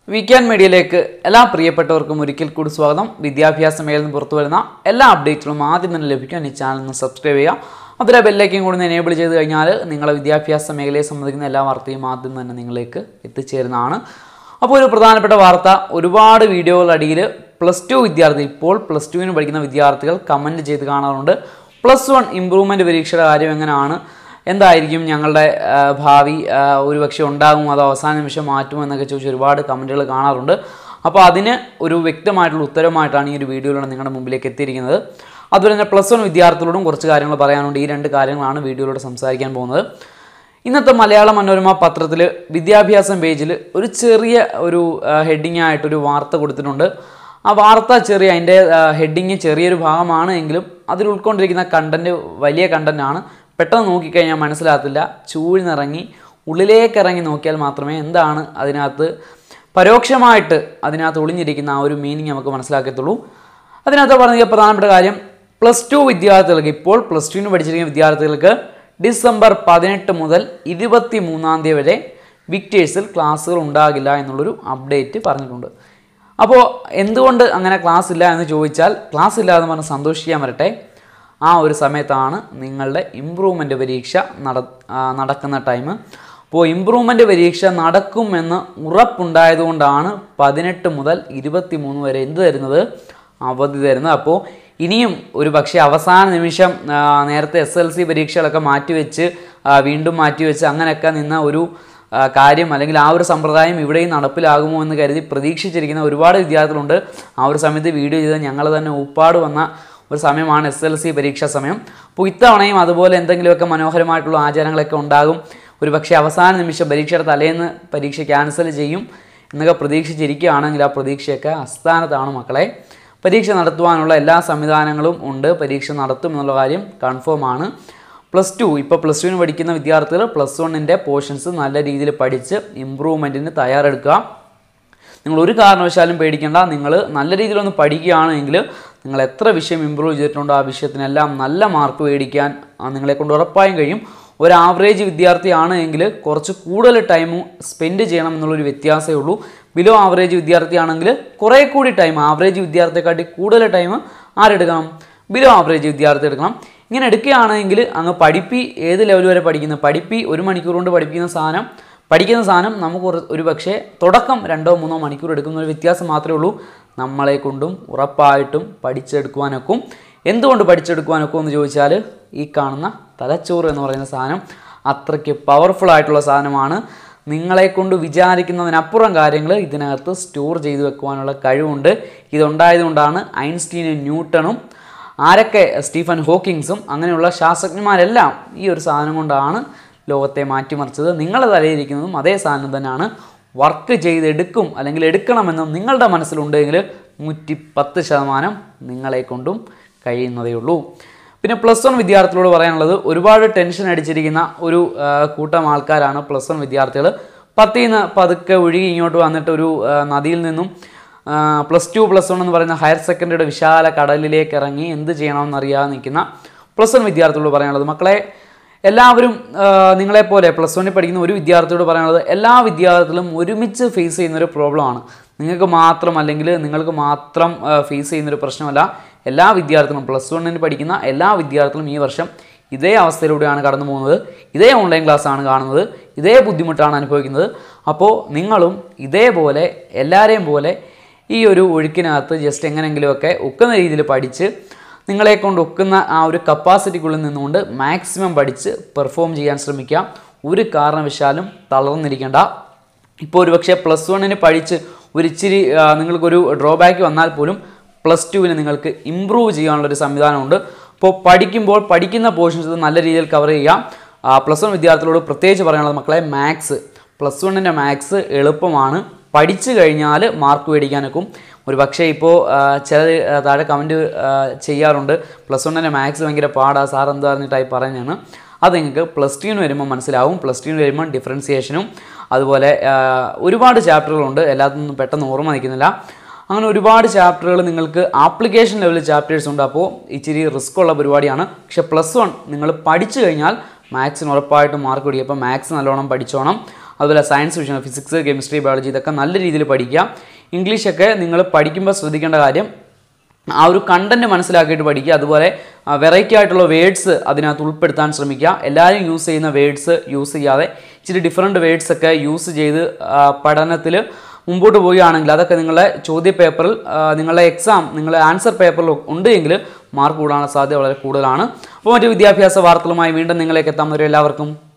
വീക്കാൻ മീഡിയയിലേക്ക് എല്ലാ പ്രിയപ്പെട്ടവർക്കും ഒരിക്കൽ കൂടി സ്വാഗതം വിദ്യാഭ്യാസ മേഖലയിൽ നിന്ന് പുറത്തു വരുന്ന എല്ലാ അപ്ഡേറ്റുകളും ആദ്യം തന്നെ ലഭിക്കാൻ ഈ ചാനൽ ഒന്ന് സബ്സ്ക്രൈബ് ചെയ്യുക അതിലെ ബെല്ലേക്കും കൂടി എനേബിൾ ചെയ്ത് കഴിഞ്ഞാൽ നിങ്ങളെ വിദ്യാഭ്യാസ മേഖലയെ സംബന്ധിക്കുന്ന എല്ലാ വാർത്തയും ആദ്യം തന്നെ നിങ്ങളിലേക്ക് എത്തിച്ചേരുന്നതാണ് അപ്പോൾ ഒരു പ്രധാനപ്പെട്ട വാർത്ത ഒരുപാട് വീഡിയോകളുടെ അടിയിൽ പ്ലസ് ടു വിദ്യാർത്ഥി ഇപ്പോൾ പ്ലസ് ടുവിന് പഠിക്കുന്ന വിദ്യാർത്ഥികൾ കമൻറ്റ് ചെയ്ത് കാണാറുണ്ട് പ്ലസ് വൺ ഇമ്പ്രൂവ്മെൻറ്റ് പരീക്ഷയുടെ കാര്യം എങ്ങനെയാണ് എന്തായിരിക്കും ഞങ്ങളുടെ ആ, ഭാവി ആ, ഒരുപക്ഷെ ഉണ്ടാകും അതോ അവസാന നിമിഷം മാറ്റുമോ എന്നൊക്കെ ചോദിച്ച് ഒരുപാട് കമൻറ്റുകൾ കാണാറുണ്ട് അപ്പോൾ അതിന് ഒരു വ്യക്തമായിട്ടുള്ള ഉത്തരമായിട്ടാണ് ഈ ഒരു വീഡിയോയിലൂടെ നിങ്ങളുടെ മുമ്പിലേക്ക് എത്തിയിരിക്കുന്നത് അതുപോലെ തന്നെ പ്ലസ് വൺ വിദ്യാർത്ഥികളോടും കുറച്ച് കാര്യങ്ങൾ പറയാനുണ്ട് ഈ രണ്ട് കാര്യങ്ങളാണ് വീഡിയോയിലൂടെ സംസാരിക്കാൻ പോകുന്നത് ഇന്നത്തെ മലയാള മനോരമ പത്രത്തിൽ വിദ്യാഭ്യാസം പേജിൽ ഒരു ചെറിയ ഒരു ഹെഡിങ് ആയിട്ടൊരു വാർത്ത കൊടുത്തിട്ടുണ്ട് ആ വാർത്ത ചെറിയ അതിൻ്റെ ഹെഡിങ് ചെറിയൊരു ഭാഗമാണ് എങ്കിലും അതിൽ ഉൾക്കൊണ്ടിരിക്കുന്ന കണ്ടൻറ്റ് വലിയ കണ്ടൻറ്റാണ് പെട്ടെന്ന് നോക്കിക്കഴിഞ്ഞാൽ മനസ്സിലാകത്തില്ല ചൂഴ്ന്നിറങ്ങി ഉള്ളിലേക്ക് ഇറങ്ങി നോക്കിയാൽ മാത്രമേ എന്താണ് അതിനകത്ത് പരോക്ഷമായിട്ട് അതിനകത്ത് ഒളിഞ്ഞിരിക്കുന്ന ആ ഒരു മീനിങ് നമുക്ക് മനസ്സിലാക്കത്തുള്ളൂ അതിനകത്ത് പറഞ്ഞ പ്രധാനപ്പെട്ട കാര്യം പ്ലസ് ടു വിദ്യാർത്ഥികൾക്ക് ഇപ്പോൾ പ്ലസ് ടുവിന് പഠിച്ചിരിക്കുന്ന വിദ്യാർത്ഥികൾക്ക് ഡിസംബർ പതിനെട്ട് മുതൽ ഇരുപത്തി മൂന്നാം തീയതി വരെ വിക്ടേഴ്സിൽ ക്ലാസ്സുകൾ ഉണ്ടാകില്ല എന്നുള്ളൊരു അപ്ഡേറ്റ് പറഞ്ഞിട്ടുണ്ട് അപ്പോൾ എന്തുകൊണ്ട് അങ്ങനെ ക്ലാസ് ഇല്ല എന്ന് ചോദിച്ചാൽ ക്ലാസ് ഇല്ല എന്ന് പറഞ്ഞ് സന്തോഷിക്കാൻ വരട്ടെ ആ ഒരു സമയത്താണ് നിങ്ങളുടെ ഇമ്പ്രൂവ്മെൻ്റ് പരീക്ഷ നട ആ, നടക്കുന്ന ടൈം അപ്പോൾ ഇമ്പ്രൂവ്മെൻ്റ് പരീക്ഷ നടക്കുമെന്ന് ഉറപ്പുണ്ടായതുകൊണ്ടാണ് പതിനെട്ട് മുതൽ ഇരുപത്തി മൂന്ന് വരെ എന്ത് തരുന്നത് അവധി തരുന്നത് അപ്പോൾ ഇനിയും ഒരു പക്ഷേ അവസാന നിമിഷം ആ, നേരത്തെ എസ് എൽ സി പരീക്ഷകളൊക്കെ മാറ്റിവെച്ച് ആ, വീണ്ടും മാറ്റിവെച്ച് അങ്ങനെയൊക്കെ നിന്ന ഒരു ആ, കാര്യം അല്ലെങ്കിൽ ആ ഒരു സമ്പ്രദായം ഇവിടെയും നടപ്പിലാകുമോ എന്ന് കരുതി പ്രതീക്ഷിച്ചിരിക്കുന്ന ഒരുപാട് വിദ്യാർത്ഥികളുണ്ട് ആ ഒരു സമയത്ത് വീഡിയോ ചെയ്ത് ഞങ്ങൾ തന്നെ ഉപ്പാട് വന്ന ഒരു സമയമാണ് എസ് എൽ സി പരീക്ഷാ സമയം അപ്പോൾ ഇത്തവണയും അതുപോലെ എന്തെങ്കിലുമൊക്കെ മനോഹരമായിട്ടുള്ള ആചാരങ്ങളൊക്കെ ഉണ്ടാകും ഒരു പക്ഷേ അവസാന നിമിഷം പരീക്ഷയുടെ തലേന്ന് പരീക്ഷ ക്യാൻസൽ ചെയ്യും എന്നൊക്കെ പ്രതീക്ഷിച്ചിരിക്കുകയാണെങ്കിൽ ആ പ്രതീക്ഷയൊക്കെ അസ്ഥാനത്താണ് മക്കളെ പരീക്ഷ നടത്തുവാനുള്ള എല്ലാ സംവിധാനങ്ങളും ഉണ്ട് പരീക്ഷ നടത്തും എന്നുള്ള കാര്യം കൺഫേം ആണ് പ്ലസ് ടു ഇപ്പോൾ പ്ലസ് ടുവിന് പഠിക്കുന്ന വിദ്യാർത്ഥികൾ പ്ലസ് വണ്ണിൻ്റെ പോർഷൻസ് നല്ല രീതിയിൽ പഠിച്ച് ഇമ്പ്രൂവ്മെൻറ്റിന് തയ്യാറെടുക്കുക നിങ്ങൾ ഒരു കാരണവശാലും പേടിക്കേണ്ട നിങ്ങൾ നല്ല രീതിയിലൊന്ന് പഠിക്കുകയാണെങ്കിൽ നിങ്ങൾ എത്ര വിഷയം ഇമ്പ്രൂവ് ചെയ്തിട്ടുണ്ടോ ആ വിഷയത്തിനെല്ലാം നല്ല മാർക്ക് മേടിക്കാൻ ആ, നിങ്ങളെ കൊണ്ട് ഉറപ്പായും കഴിയും ഒരു ആവറേജ് വിദ്യാർത്ഥിയാണ് എങ്കിൽ കുറച്ച് കൂടുതൽ ടൈം സ്പെൻഡ് ചെയ്യണം എന്നുള്ളൊരു വ്യത്യാസമേ ഉള്ളൂ ബിലോ ആവറേജ് വിദ്യാർത്ഥിയാണെങ്കിൽ കുറേ കൂടി ടൈം ആവറേജ് വിദ്യാർത്ഥിയെക്കാട്ടി കൂടുതൽ ടൈം ആരെടുക്കണം ബിലോ ആവറേജ് വിദ്യാർത്ഥി എടുക്കണം ഇങ്ങനെ എടുക്കുകയാണെങ്കിൽ അങ്ങ് പഠിപ്പി ഏത് ലെവൽ വരെ പഠിക്കുന്നത് പഠിപ്പി ഒരു മണിക്കൂർ കൊണ്ട് പഠിപ്പിക്കുന്ന സാധനം പഠിക്കുന്ന സാധനം നമുക്ക് ഒരു- ഒരു പക്ഷേ തുടക്കം രണ്ടോ മൂന്നോ മണിക്കൂർ എടുക്കുന്ന ഒരു വ്യത്യാസം മാത്രമേ ഉള്ളൂ നമ്മളെ കൊണ്ടും ഉറപ്പായിട്ടും പഠിച്ചെടുക്കുവാനൊക്കും എന്തുകൊണ്ട് പഠിച്ചെടുക്കുവാനൊക്കും എന്ന് ചോദിച്ചാൽ ഈ കാണുന്ന തലച്ചോറ് എന്ന് പറയുന്ന സാധനം അത്രയ്ക്ക് പവർഫുൾ ആയിട്ടുള്ള സാധനമാണ് നിങ്ങളെ കൊണ്ട് വിചാരിക്കുന്നതിനപ്പുറം കാര്യങ്ങൾ ഇതിനകത്ത് സ്റ്റോർ ചെയ്തു വെക്കുവാനുള്ള കഴിവുണ്ട് ഇതുണ്ടായതുകൊണ്ടാണ് ഐൻസ്റ്റീനും ന്യൂട്ടണും ആരൊക്കെ സ്റ്റീഫൻ ഹോക്കിങ്സും അങ്ങനെയുള്ള ശാസ്ത്രജ്ഞന്മാരെല്ലാം ഈ ഒരു സാധനം കൊണ്ടാണ് ലോകത്തെ മാറ്റിമറിച്ചത് നിങ്ങളുടെ തലയിരിക്കുന്നതും അതേ സാധനം തന്നെയാണ് വർക്ക് ചെയ്തെടുക്കും അല്ലെങ്കിൽ എടുക്കണമെന്നും നിങ്ങളുടെ മനസ്സിലുണ്ടെങ്കിൽ നൂറ്റി പത്ത് ശതമാനം നിങ്ങളെ കൊണ്ടും കഴിയുന്നതേ ഉള്ളൂ പിന്നെ പ്ലസ് വൺ വിദ്യാർത്ഥികളോട് പറയാനുള്ളത് ഒരുപാട് ടെൻഷൻ അടിച്ചിരിക്കുന്ന ഒരു ആ, കൂട്ടം ആൾക്കാരാണ് പ്ലസ് വൺ വിദ്യാർത്ഥികൾ പത്തിൽ നിന്ന് പതുക്കെ ഒഴുകി ഇങ്ങോട്ട് വന്നിട്ട് ഒരു ആ, നദിയിൽ നിന്നും പ്ലസ് ടു പ്ലസ് വൺ എന്ന് പറയുന്ന ഹയർ സെക്കൻഡറിയുടെ വിശാല കടലിലേക്ക് ഇറങ്ങി എന്ത് ചെയ്യണമെന്ന് അറിയാതെ നിൽക്കുന്ന പ്ലസ് വൺ വിദ്യാർത്ഥികളോട് പറയാനുള്ളത് മക്കളെ എല്ലാവരും ആ, നിങ്ങളെപ്പോലെ പ്ലസ് വണ്ണിൽ പഠിക്കുന്ന ഒരു വിദ്യാർത്ഥിയോട് പറയാനുള്ളത് എല്ലാ വിദ്യാർത്ഥികളും ഒരുമിച്ച് ഫേസ് ചെയ്യുന്ന ഒരു പ്രോബ്ലമാണ് നിങ്ങൾക്ക് മാത്രം അല്ലെങ്കിൽ നിങ്ങൾക്ക് മാത്രം ഫേസ് ചെയ്യുന്നൊരു പ്രശ്നമല്ല എല്ലാ വിദ്യാർത്ഥികളും പ്ലസ് വണ്ണിന് പഠിക്കുന്ന എല്ലാ വിദ്യാർത്ഥികളും ഈ വർഷം ഇതേ അവസ്ഥയിലൂടെയാണ് കടന്നു പോകുന്നത് ഇതേ ഓൺലൈൻ ക്ലാസ്സാണ് കാണുന്നത് ഇതേ ബുദ്ധിമുട്ടാണ് അനുഭവിക്കുന്നത് അപ്പോൾ നിങ്ങളും ഇതേപോലെ എല്ലാവരെയും പോലെ ഈ ഒരു ഒഴുക്കിനകത്ത് ജസ്റ്റ് എങ്ങനെയെങ്കിലുമൊക്കെ ഒക്കുന്ന രീതിയിൽ പഠിച്ച് നിങ്ങളെ കൊണ്ട് ഒക്കുന്ന ആ ഒരു കപ്പാസിറ്റിക്കുള്ളിൽ നിന്നുകൊണ്ട് മാക്സിമം പഠിച്ച് പെർഫോം ചെയ്യാൻ ശ്രമിക്കാം ഒരു കാരണവശാലും തളർന്നിരിക്കേണ്ട ഇപ്പോൾ ഒരു പക്ഷേ പ്ലസ് വണ്ണിന് പഠിച്ച് ഒരു ഇച്ചിരി ആ, നിങ്ങൾക്കൊരു ഡ്രോബാക്ക് വന്നാൽ പോലും പ്ലസ് ടുവിന് നിങ്ങൾക്ക് ഇമ്പ്രൂവ് ചെയ്യാനുള്ളൊരു സംവിധാനമുണ്ട് അപ്പോൾ പഠിക്കുമ്പോൾ പഠിക്കുന്ന പോർഷൻസ് നല്ല രീതിയിൽ കവർ ചെയ്യാം പ്ലസ് വൺ വിദ്യാർത്ഥികളോട് പ്രത്യേകിച്ച് പറയാനുള്ളത് മക്കളെ മാത്സ് പ്ലസ് വണ്ണിൻ്റെ മാത്സ് എളുപ്പമാണ് പഠിച്ചു കഴിഞ്ഞാൽ മാർക്ക് മേടിക്കാനൊക്കും ഒരു പക്ഷേ ഇപ്പോൾ ചില താഴെ കമൻറ്റ് ചെയ്യാറുണ്ട് പ്ലസ് വണ്ണിൻ്റെ മാത്സ് ഭയങ്കര പാടാ സാർ എന്താ പറഞ്ഞിട്ടായി പറഞ്ഞാണ് അത് നിങ്ങൾക്ക് പ്ലസ് ടുവിന് വരുമ്പോൾ മനസ്സിലാവും പ്ലസ് ടുവിന് വരുമ്പോൾ ഡിഫറൻസിയേഷനും അതുപോലെ ആ, ഒരുപാട് ചാപ്റ്ററുകളുണ്ട് എല്ലാത്തിനും പെട്ടെന്ന് ഓർമ്മ നിൽക്കുന്നില്ല അങ്ങനെ ഒരുപാട് ചാപ്റ്ററുകൾ നിങ്ങൾക്ക് ആപ്ലിക്കേഷൻ ലെവലിൽ ചാപ്റ്റേഴ്സ് ഉണ്ട് അപ്പോൾ ഇച്ചിരി റിസ്ക് ഉള്ള പരിപാടിയാണ് പക്ഷേ പ്ലസ് വൺ നിങ്ങൾ പഠിച്ചു കഴിഞ്ഞാൽ മാത്സിന് ഉറപ്പായിട്ടും മാർക്ക് പിടിക്കും അപ്പോൾ മാത്സ് നല്ലോണം പഠിച്ചോണം അതുപോലെ സയൻസ് വിഷയം ഫിസിക്സ് കെമിസ്ട്രി ബയോളജി ഇതൊക്കെ നല്ല രീതിയിൽ പഠിക്കുക ഇംഗ്ലീഷൊക്കെ നിങ്ങൾ പഠിക്കുമ്പോൾ ശ്രദ്ധിക്കേണ്ട കാര്യം ആ ഒരു കണ്ടന്റ് മനസ്സിലാക്കിയിട്ട് പഠിക്കുക അതുപോലെ വെറൈറ്റി ആയിട്ടുള്ള വേർഡ്സ് അതിനകത്ത് ഉൾപ്പെടുത്താൻ ശ്രമിക്കുക എല്ലാവരും യൂസ് ചെയ്യുന്ന വേർഡ്സ് യൂസ് ചെയ്യാതെ ഇച്ചിരി ഡിഫറെൻറ്റ് വേർഡ്സ് ഒക്കെ യൂസ് ചെയ്ത് പഠനത്തിൽ മുമ്പോട്ട് പോവുകയാണെങ്കിൽ അതൊക്കെ നിങ്ങളുടെ ചോദ്യ പേപ്പറിൽ ആ, നിങ്ങളുടെ എക്സാം നിങ്ങളുടെ ആൻസർ പേപ്പറിൽ ഉണ്ട് എങ്കിൽ മാർക്ക് കൂടാനുള്ള സാധ്യത വളരെ കൂടുതലാണ് അപ്പോൾ മറ്റു വിദ്യാഭ്യാസ വാർത്തകളുമായി വീണ്ടും നിങ്ങളേക്ക് എത്താൻ വരെ എല്ലാവർക്കും